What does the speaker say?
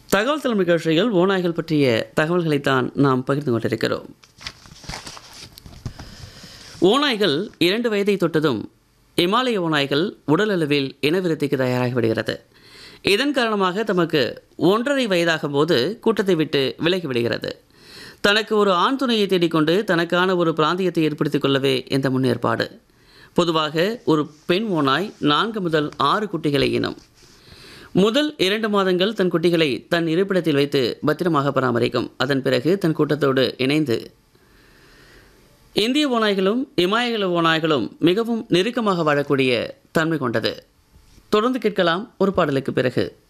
தகவல் தலைமை நிகழ்ச்சியில் ஓநாய்கள் பற்றிய தகவல்களைத்தான் நாம் பகிர்ந்து கொண்டிருக்கிறோம் ஓநாய்கள் இரண்டு வயதை தொட்டதும் இமாலய ஓநாய்கள் உடல் அளவில் இனவிருத்திக்கு தயாராகி விடுகிறது இதன் காரணமாக தமக்கு ஒன்றரை வயதாகும் போது கூட்டத்தை விட்டு விலகி விடுகிறது தனக்கு ஒரு ஆண் துணையை தேடிக்கொண்டு தனக்கான ஒரு பிராந்தியத்தை ஏற்படுத்திக் கொள்ளவே இந்த முன்னேற்பாடு பொதுவாக ஒரு பெண் ஓநாய் நான்கு முதல் ஆறு குட்டிகளை இனம் முதல் இரண்டு மாதங்கள் தன் குட்டிகளை தன் இருப்பிடத்தில் வைத்து பத்திரமாக பராமரிக்கும் அதன் பிறகு தன் கூட்டத்தோடு இணைந்து இந்திய ஓநாய்களும் இமாயகல ஓநாய்களும் மிகவும் நெருக்கமாக வாழக்கூடிய தன்மை கொண்டது தொடர்ந்து கேட்கலாம் ஒரு பாடலுக்கு பிறகு